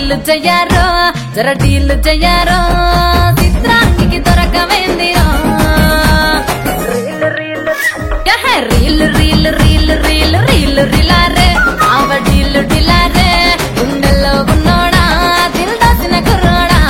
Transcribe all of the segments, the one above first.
deal చెయ్యారో జర deal చెయ్యారో చిత్రానికి దొరకమైందిరో యహ రీల్ రీల్ రీల్ రీల్ రీల్ రిలారే ఆవ డీల్ డిలారే గుండెల్లో ఉన్నోడా దిల్ దాసిన కుర్రోడా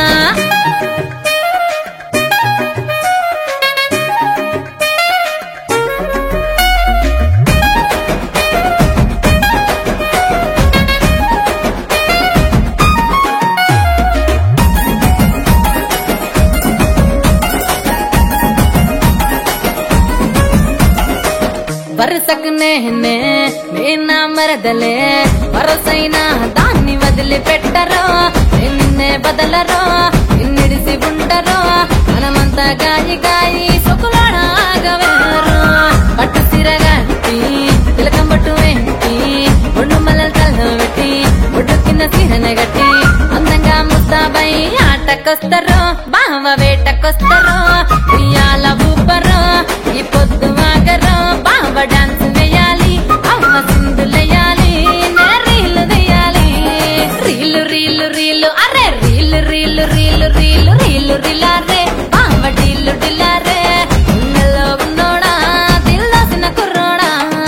వరుసకు నేనే నేనా మరదలే వరసైన దాన్ని వదిలి పెట్టరో నిన్నే బదలరో నిన్నిడిసి ఉండరో మనమంతా గాయి గాయి సొకులాడాగవేరో పట్టు సిరగట్టి తిలకం పట్టు వెంటి ఒడ్డు మల్లల తల్ల పెట్టి ఒడ్డు కింద సీరన గట్టి అందంగా ముస్తాబై ఆటకొస్తరో బావ వేటకొస్తరో ఉయ్యాల ఊపరో ఈ పొద్దు ఆగరో బావ డాన్స్ వేయాలి అమ్మ సింధులేయాలి నే రీలు వేయాలి రీలు రీలు రీలు అరే రీలు రీలు రీలు రీలు రీలు రిలారే బావ డీలు డిలారే ఉన్నలో ఉన్నోడా దిల్లాసిన కుర్రోడా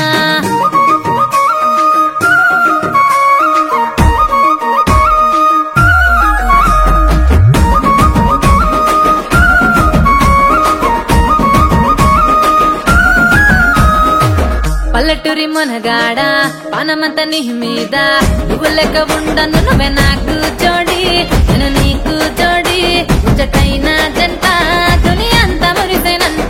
పల్లెటూరి మునగాడ పనమంత నీ మీద నువ్వు లెక్క ఉండను నువ్వే నాకు జోడి నేను నీకు జోడి ముచ్చటైన జంట దుని అంత మురిసైనంత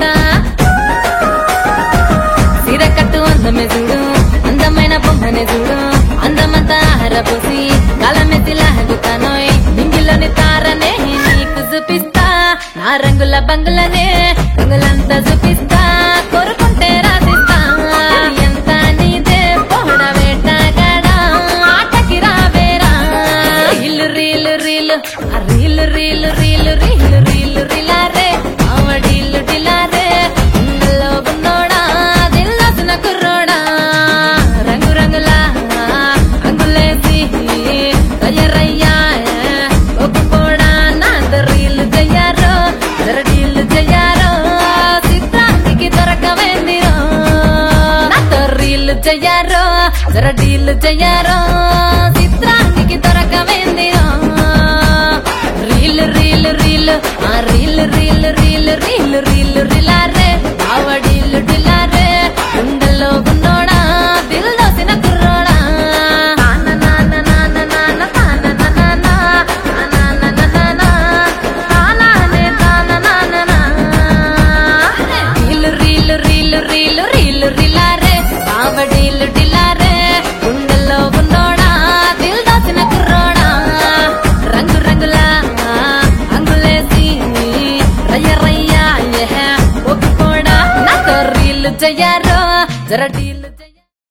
సిరకట్టు అందమే చూడు అందమైన బొమ్మనే చూడు అందమంతా హరపోసి కాలమెత్తి లాగుతానోయ్ నింగిలోని తారనే నీకు చూపిస్తా నా రంగుల బంగులనే రంగులంతా చూపిస్తా కోరుకుంటే రాసిస్తా ఎంత నీదే పోడ వేటగాడా ఆటకి రావేరా రీలు రీలు రీలు ఆ రీలు రీలు రీలు రీలు రీలు రిలారే ఆవడీలు డిలారే ఇందులో ఉన్నోడా దిల్లాసిన కుర్రోడా రంగు రంగుల అంగులేసి రయ్యరయ్యా ఒప్పుకోడా నాతో రీలు చెయ్యారో జర డీలు చెయ్యారో చిత్రానికి దొరకవేందిరో నాతో రీలు చెయ్యారో జర డీలు చెయ్యారో చిత్రానికి దొరకవేందిరో రీల్ రీల్ రీల్ ఆ రీల్ రీల్ రీల్ రీల్ రీల్ రిలారే ఆవడీలు డిలారే గుండెల్లో ఉన్నోడా దిల్ దోసిన కుర్రోడా నాన్న నాన్న నాన్న నాన్న నాన్న నాన్న నాన్న నాన్న నానే నాన్న నాన్న రీల్ రీల్ రీల్ రీల్ రీల్ రిలారే ఆవడీలు డిలారే గుండెల్లో ఉన్నోడా దిల్ దాచిన కుర్రోడా రంగు రంగుల అంగులేసి రయ్య రయ్య ఒప్పుకోడా నాతో రీల్ చెయ్యారో జర డీల్ చెయ్యారో